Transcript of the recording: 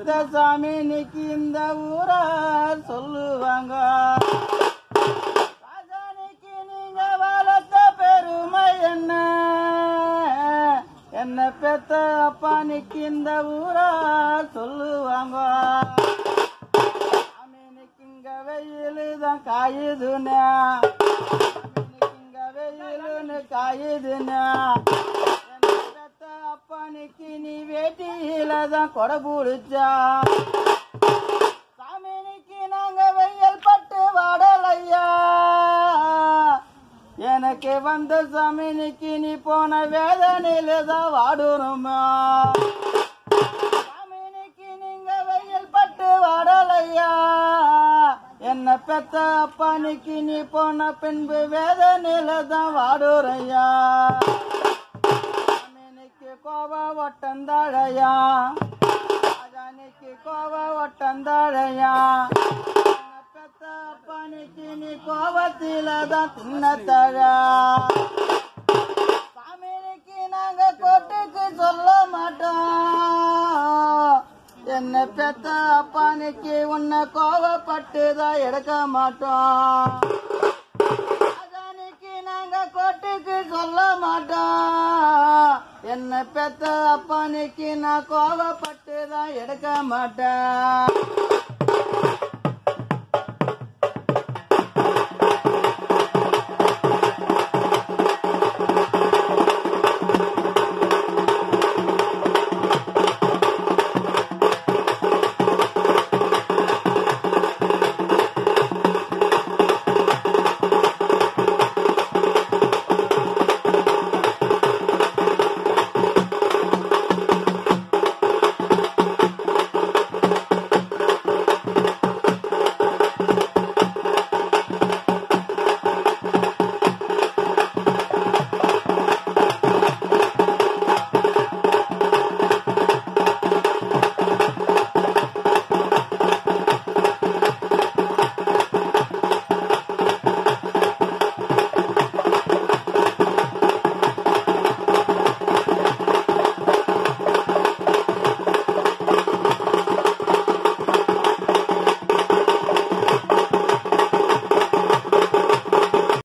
பெத்த சாமி இன்னைக்கு இந்த ஊரார் சொல்லுவாங்க ராஜானிக்கு நீங்க வளர்த்த பெருமை என்ன என்ன பெத்த அப்பானிக்கு இந்த ஊரார் சொல்லுவாங்க சாமினிக்கு இங்க வெயிலு தான் காயுதுன்னு சாமினிக்கு இங்க வெயிலுன்னு காயுதுன்னு என்ன பெத்த அப்பானிக்கு நீ வேட்டியில தான் கொடை பிடிச்சா சாமினிக்கு நாங்க வெயில் பட்டு வாடலையா எனக்கு வந்த சாமினிக்கு நீ போன வேதனையில தான் வாடுறோமா சாமினிக்கு நீங்க வெயில் பட்டு வாடலையா என்ன பெத்த அப்பானிக்கு நீ போன பின்பு வேதனையில தான் வாடுறையா சாமினிக்கு கோவ ஒட்டந்தாழையா ராஜானிக்கு கோவ ஒட்டந்தாழையா என்ன பெத்த அப்பானிக்கு நீ கோவத்தில தான் தின்னத்தழா சாமினிக்கு நாங்க கோட்டுக்கு சொல்ல மாட்டோம் என்ன பெத்த அப்பானிக்கு உன்னை கோவப்பட்டு தான் எடுக்க மாட்டோம் ராஜானிக்கு நாங்க கோட்டுக்கு சொல்ல மாட்டோம் என்ன பெத்த அப்பானிக்கு நான் கோவப்பட்டு தான் எடுக்க மாட்டேன்